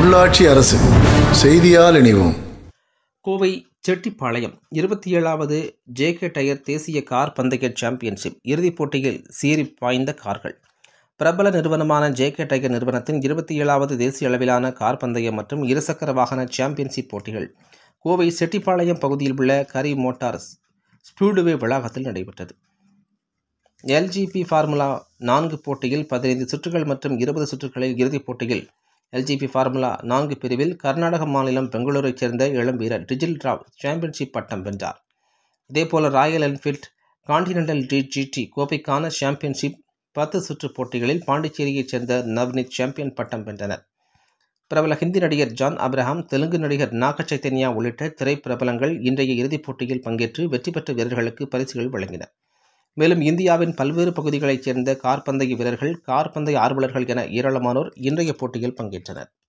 உள்ளாட்சி அரசு செய்தியால் இணைவோம் கோவை செட்டிப்பாளையம் இருபத்தி ஏழாவது ஜேகே டயர் தேசிய கார் பந்தய சாம்பியன்ஷிப் இறுதிப் போட்டியில் சீறி பாய்ந்த கார்கள் பிரபல நிறுவனமான ஜேகே டயர் நிறுவனத்தின் இருபத்தி ஏழாவது தேசிய அளவிலான கார் பந்தயம் மற்றும் இருசக்கர வாகன சாம்பியன்ஷிப் போட்டிகள் கோவை செட்டிப்பாளையம் பகுதியில் உள்ள கரி மோட்டார்ஸ் ஸ்பீடுவே வளாகத்தில் நடைபெற்றது எல்ஜிபி ஃபார்முலா நான்கு போட்டியில் பதினைந்து சுற்றுகள் மற்றும் இருபது சுற்றுகளில் இறுதிப் போட்டியில் எல்ஜிபி ஃபார்முலா நான்கு பிரிவில் கர்நாடக மாநிலம் பெங்களூரைச் சேர்ந்த இளம் வீரர் டிஜில் ராவ் சாம்பியன்ஷிப் பட்டம் வென்றார் இதேபோல ராயல் என்ஃபீல்ட் கான்டினென்டல் டிஜிடி கோப்பைக்கான சாம்பியன்ஷிப் பத்து சுற்று போட்டிகளில் பாண்டிச்சேரியைச் சேர்ந்த நவ்னித் சாம்பியன் பட்டம் வென்றனர் பிரபல ஹிந்தி நடிகர் ஜான் அப்ரஹாம் தெலுங்கு நடிகர் நாக சைத்தன்யா உள்ளிட்ட திரைப்பிரபலங்கள் இன்றைய இறுதிப் போட்டியில் பங்கேற்று வெற்றி பெற்ற வீரர்களுக்கு பரிசுகள் வழங்கினர் மேலும் இந்தியாவின் பல்வேறு பகுதிகளைச் சேர்ந்த கார் பந்தய வீரர்கள் கார் பந்தய ஆர்வலர்கள் என ஏராளமானோர் இன்றைய போட்டியில் பங்கேற்றனர்